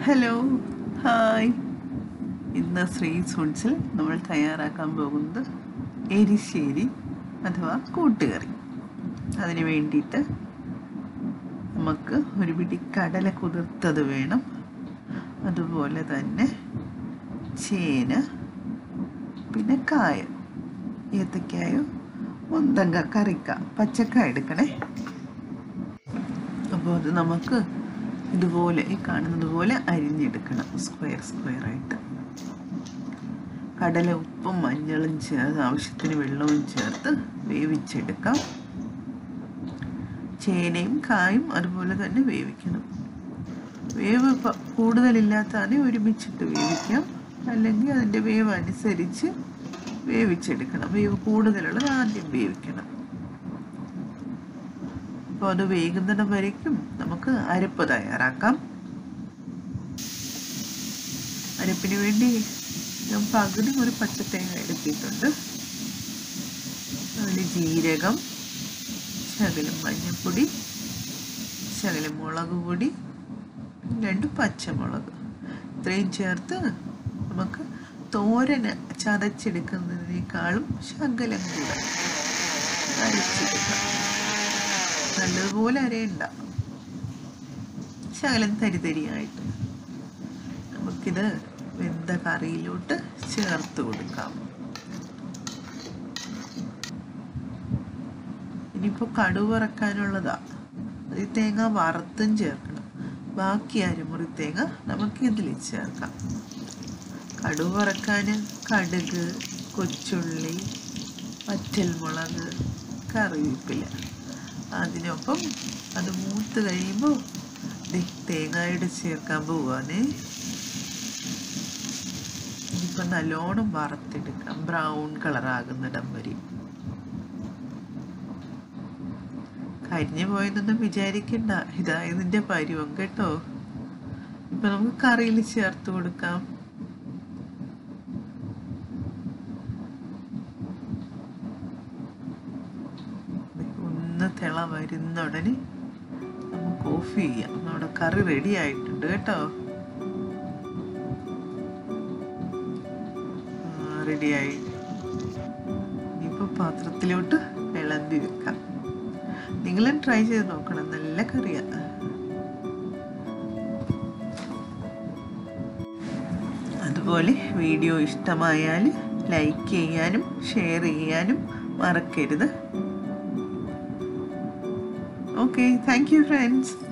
hello hi ഇന്ന് ശ്രീ ഫുഡ്സിൽ നമ്മൾ തയ്യാറാക്കാൻ പോകുന്നത് എരിശ്ശേരി അഥവാ കൂട്ടുകറി അതിന് വേണ്ടിയിട്ട് നമുക്ക് ഒരു പിടി കടല കുതിർത്തത് വേണം അതുപോലെ തന്നെ ചേന പിന്നെ കായം ഏത്തക്കായോ മുന്തങ്ക കറിക്ക പച്ചക്കായ എടുക്കണേ അപ്പോൾ അത് നമുക്ക് ഇതുപോലെ ഈ കാണുന്നത് പോലെ അരിഞ്ഞെടുക്കണം സ്ക്വയർ സ്ക്വയർ ആയിട്ട് കടല ഉപ്പും മഞ്ഞളും ചേർത്ത് ആവശ്യത്തിന് വെള്ളവും ചേർത്ത് വേവിച്ചെടുക്കാം ചേനയും കായും അതുപോലെ തന്നെ വേവിക്കണം വേവ് പ- കൂടുതലില്ലാത്തതാണെങ്കിൽ ഒരുമിച്ചിട്ട് വേവിക്കാം അല്ലെങ്കിൽ അതിൻ്റെ വേവ് അനുസരിച്ച് വേവിച്ചെടുക്കണം വേവ് കൂടുതലുള്ളത് ആദ്യം വേവിക്കണം അപ്പോൾ അത് വേകുന്നിടം വരയ്ക്കും നമുക്ക് അരപ്പ് തയ്യാറാക്കാം അരപ്പിന് വേണ്ടി ഞാൻ പകുതി ഒരു പച്ചത്തേങ്ങ എടുത്തിട്ടുണ്ട് അതിൽ ജീരകം ശകലം മഞ്ഞൾപ്പൊടി ശകലം മുളക് പൊടി രണ്ട് പച്ചമുളക് ഇത്രയും ചേർത്ത് നമുക്ക് തോരന് ചതച്ചെടുക്കുന്നതിനേക്കാളും ശകലം കൂടെ അരച്ചെടുക്കാം നല്ലതുപോലെ അരയണ്ട ശകലം തരിതരിയായിട്ട് നമുക്കിത് വെന്ത കറിയിലോട്ട് ചേർത്ത് കൊടുക്കാം ഇനിയിപ്പോൾ കടുവ് വറക്കാനുള്ളതാ അത് ഈ തേങ്ങ വറുത്തും ചേർക്കണം ബാക്കി അരമുറി തേങ്ങ നമുക്ക് ഇതിൽ ചേർക്കാം കടുവ് വറക്കാൻ കടുക് കൊച്ചുള്ളി വറ്റൽമുളക് കറിവേപ്പില അതിനൊപ്പം അത് മൂത്ത് കഴിയുമ്പോൾ ദേ തേങ്ങയുടെ ചേർക്കാൻ പോവാണേ ഇനിയിപ്പോൾ നല്ലോണം വറുത്തെടുക്കാം ബ്രൗൺ കളറാകുന്നിടം വരെ കരിഞ്ഞു പോയെന്നൊന്നും വിചാരിക്കണ്ട ഇതാ ഇതിൻ്റെ പരുവം കേട്ടോ ഇപ്പൊ നമുക്ക് കറിയിൽ ചേർത്ത് കൊടുക്കാം ദേ, ഒന്ന് തിള വരുന്ന ഉടനെ നമുക്ക് ഓഫ് ചെയ്യാം നമ്മുടെ കറി റെഡി ആയിട്ടുണ്ട് കേട്ടോ റെഡിയായി ഇനിയിപ്പോൾ പാത്രത്തിലോട്ട് വിളമ്പി വെക്കാം നിങ്ങളും ട്രൈ ചെയ്ത് നോക്കണം നല്ല കറിയാണ് അതുപോലെ വീഡിയോ ഇഷ്ടമായാൽ ലൈക്ക് ചെയ്യാനും ഷെയർ ചെയ്യാനും മറക്കരുത് ഓക്കെ താങ്ക് യു ഫ്രണ്ട്സ്